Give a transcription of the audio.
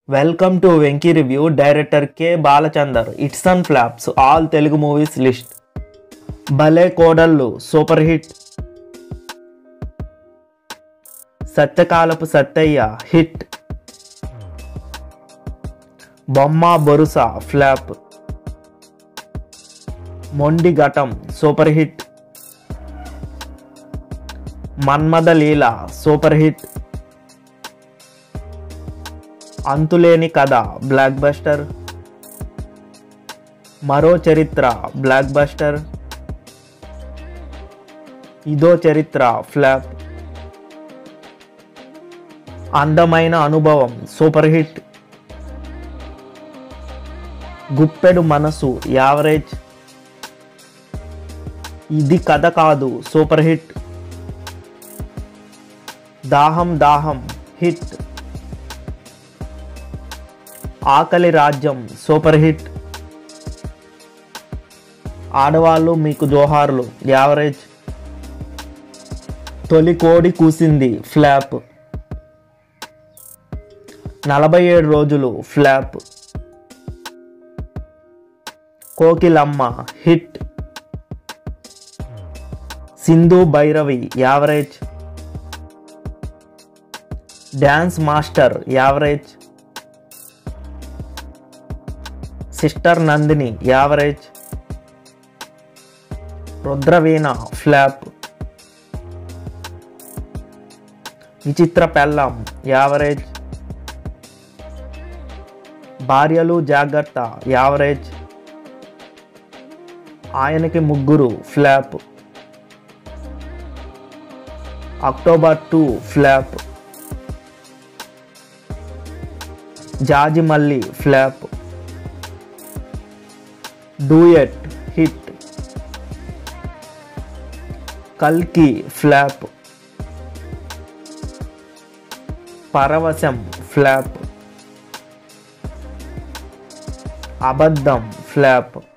welcome to Venky review director K Balachander hits and flops all Telugu movies list Bhale Kodallu super hit Satyakalapu Sattayya hit Bomma Borusa flop Mondi Ghatam super hit Manmadha Leela super hit Antuleni Katha block buster మరో చరిత్ర block buster ఇదో చరిత్ర flop అందమైన అనుభవం super hit గుప్పెడు మనసు average ఇది కథ కాదు సూపర్ హిట్ దాహం దాహం హిట్ ఆకలి రాజ్యం సూపర్ హిట్ ఆడవాళ్ళు మీకు జోహార్లు యావరేజ్ తొలి కోడి కూసింది ఫ్లాప్ నలభై ఏడు రోజులు flop Kokilamma hit Sindhu Bhairavi average dance master average sister Nandini average Rudraveena flop Vichitra Pellam average భార్యలు జాగ్రత్త యావరేజ్ ఆయనకి ముగ్గురు flop October two flop Jaji Malli flop duet hit కల్కి flop Paravasam flop Abaddham flop